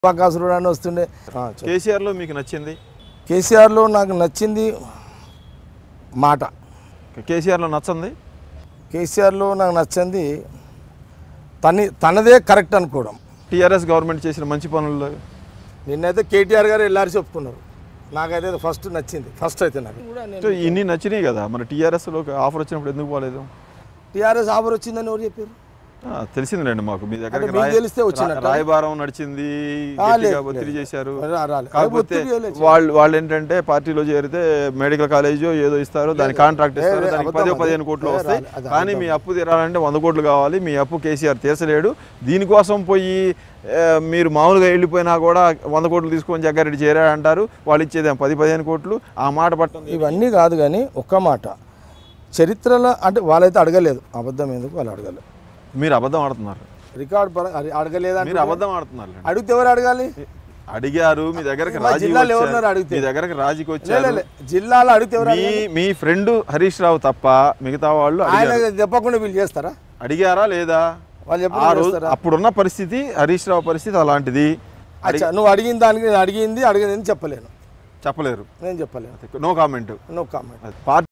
బకాసురుడు అని వస్తుండే ఆ, చెప్పు. కేసీఆర్లో మీకు నచ్చింది కేసీఆర్లో నాకు నచ్చింది మాట కేసీఆర్లో నచ్చంది కేసీఆర్లో నాకు నచ్చింది తని తనదే కరెక్ట్ అనుకోవడం టీఆర్ఎస్ గవర్నమెంట్ చేసిన మంచి పనులు నిన్నైతే కేటీఆర్ గారు ఎల్లారి చెప్పుకున్నారు నాకైతే ఫస్ట్ నచ్చింది ఫస్ట్ అయితే నాకు కూడా సో ఇన్ని నచ్చినాయి కదా మన టీఆర్ఎస్లో ఆఫర్ వచ్చినప్పుడు ఎందుకు పోలేదు టీఆర్ఎస్ ఆఫర్ వచ్చిందని ఎవరు చెప్పారు ఆ, తెలిసిందిలేండి మాకు మీ దగ్గర అంటే మీకు తెలిస్తే వచ్చినట్ట? రాయబారం నడిచింది ఆ, గట్టిగా లేదు, ఒత్తిడి లేదు. చేశారు రా- రాలే. అది కాకపోతే ఒత్తిడి చేయలేదు. వాళ్ళు వాళ్ళు ఏంటంటే పార్టీలో చేరితే మెడికల్ కాలేజ్ ఏదో ఇస్తారు దానికి కాంట్రాక్ట్ ఏ, ఇస్తారు ఏ, దానికి అబద్ధం పదో అది. పదిహేను కోట్లు ఏ, వస్తాయి రాలే. అది కానీ మీ అప్పు తీరాలంటే వంద కోట్లు కావాలి మీ అప్పు కేసీఆర్ తీర్చలేడు దీనికోసం పోయి ఏ, మీరు మామూలుగా వెళ్ళిపోయినా కూడా వంద కోట్లు తీసుకొని జగ్గారెడ్డి చేరాడు అంటారు వాళ్ళు ఇచ్చేదేం పది పదిహేను కోట్లు ఆ మాట పట్టం ఇవన్నీ కాదు కానీ ఒక్క మాట చరిత్రలో అంటే వాళ్ళైతే అడగలేదు అబద్ధం ఎందుకు వాళ్ళు అడగలేదు మీరు అబద్ధం ఆడుతున్నారు రికార్డ్ పరంగా అది అడగలేదంటే మీరు అబద్ధం ఆడుతున్నారు అడిగితే ఎవరు అడగాలి అడిగారు మీ దగ్గరకు మా రాజీ జిల్లాలో వచ్చారు. ఎవరున్నారు అడిగితే? మీ దగ్గరకు రాజీకి లే, వచ్చారు లే, లే. జిల్లాలో అడిగితే ఎవరు మీ అడగాలి? మీ ఫ్రెండ్ హరీష్ రావు తప్ప మిగతా వాళ్ళు ఆయన అడిగారు చెప్పకుండా వీళ్ళు చేస్తారా అడిగారా లేదా వాళ్ళు ఆ చెప్పకుండా రోజు చేస్తారా అప్పుడున్న పరిస్థితి హరీష్ రావు పరిస్థితి అలాంటిది అచ్చా నువ్వు అడిగిన దానికి నేను అడిగింది అడిగింది చెప్పలేను చెప్పలేరు నేను చెప్పలేను no comment no comment party